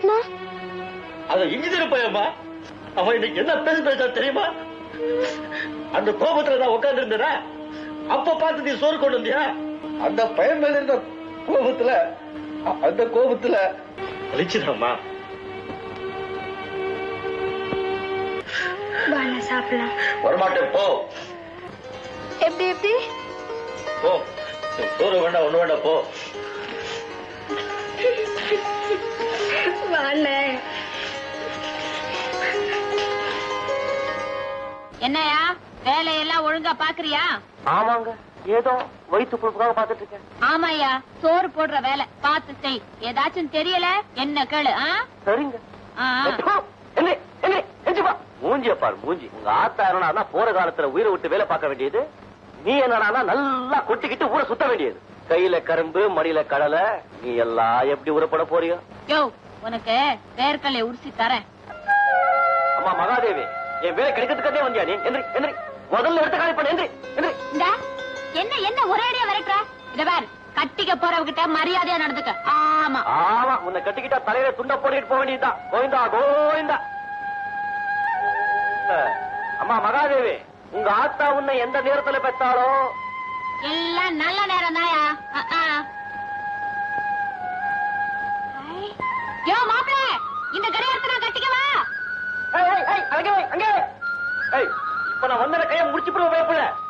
திட்டினா அது இன்ஜினியர் பையன்மா அவன் இன்னைக்கு என்ன பேசி பேச தெரியுமா அந்த கோபத்துல நான் உட்கார்ந்து இருந்தேனா அப்ப பார்த்து நீ சோறு கொண்டு வந்தியா அந்த பையன் மேல இருந்த கோபத்துல அ- அந்த கோபத்துல அழிச்சுதாம்மா வாங்க சாப்பிடலாம் வரமாட்டேன் போ எப்படி எப்படி போ சோறு வேண்டாம் ஒண்ணு வேண்டாம் போ வாண்ண என்னையா வேலையெல்லாம் ஒழுங்கா பாக்குறியா ஆமாங்க ஏதோ வயிற்று புழுப்புக்காக பாத்துட்டு இருக்கேன் ஆமாய்யா சோறு போடுற வேலை பார்த்து செய் ஏதாச்சும் தெரியல என்ன கேளு ஆ? சரிங்க ஆ, ஆ. மூஞ்சிய பாரு மூஞ்சி உங்க ஆத்தா என்னடா போற காலத்துல உயிரை விட்டு வேலை பார்க்க வேண்டியது நீ என்னடா நல்லா கொட்டிக்கிட்டு ஊரை சுத்த வேண்டியது கையில கரும்பு மடியில கடலை நீ எல்லாம் எப்படி உரப்பட போறியோ யோ உனக்கு வேர்க்கல்லை உரிசி தரேன் அம்மா மகாதேவி என் வேலை கிடைக்கிறதுக்கே வந்தியா நீ எந்திரி எந்திரி முதல்ல எடுத்து காலி பண்ண எந்திரி எந்திரி இந்த என்ன என்ன ஒரேடியா விரட்டுற இத பார் கட்டிக்க போறவகிட்ட மரியாதையா நடந்துக்க ஆமா ஆமா உன்னை கட்டிக்கிட்டா தலையில துண்ட போட்டுட்டு போக வேண்டியதுதான் கோவிந்தா கோவிந்தா அஹ், அம்மா மகாதேவி உங்க ஆத்தா உன்னை எந்த நேரத்துல பெத்தாளோ எல்லாம் நல்ல நேரம் தாயா யோ மாப்பிள இந்த கடிகாரத்தை நான் கட்டிக்கவா ஏய், ஏய், ஏய், அங்கே வை, அங்கே வை. ஏய், இப்ப நான் வந்த கையை முடிச்சு போடுவேன் பயப்பட